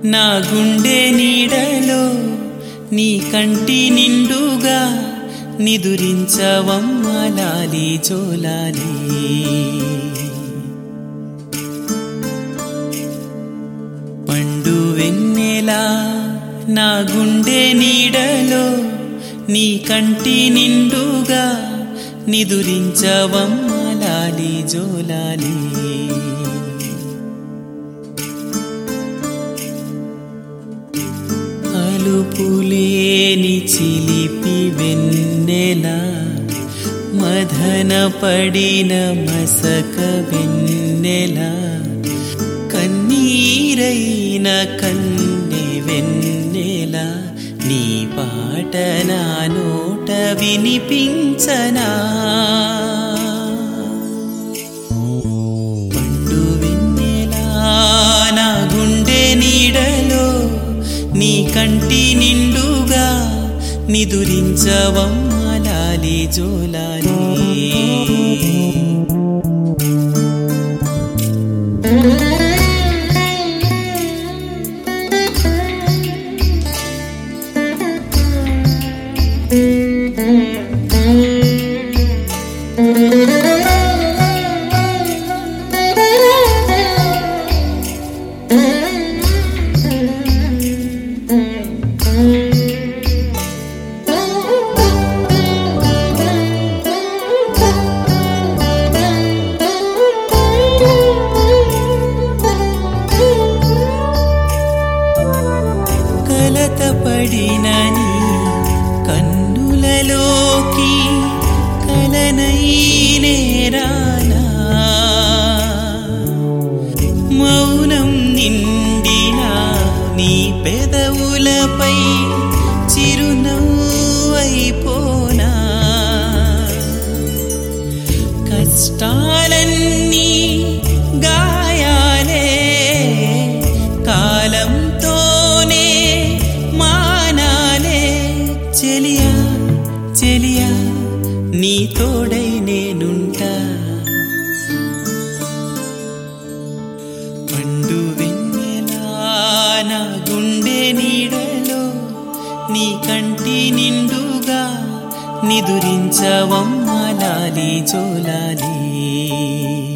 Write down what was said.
నా గుండె నీడలో నీ కంటి నిండుగా నిదురించవమ్మ లాలి జోలాలి పండు వెన్నెలా నా గుండె నీడలో నీ కంటి నిండుగా నిదురించవమ్మ లాలి జోలాలి అలుపులేని చిలిపి వెన్నెల మదన పడిన మసక వెన్నెల కన్నీరైన కన్నె వెన్నెల నీ పాట నా నోట వినిపించనా పండు వెన్నెలా నా గుండె నీడలో నీ కంటి నిండుగా నిదురించవమ్మ లాలి జోలాలి కలత పడినని కన్నులలోకి కలనైనేరానా మౌనం నిండిన నీ పెదవులపై చిరునవ్వైపోనా కష్టాలన్నీ గాయాలే కాలంతోనే మానాలే చెలియా చెలియా నీ తోడై నేనుంటా పండు వెన్నెలా నా గుండె నీడలో నీ కంటి నిండుగా నిదురించవమ్మ లాలి జోలాలి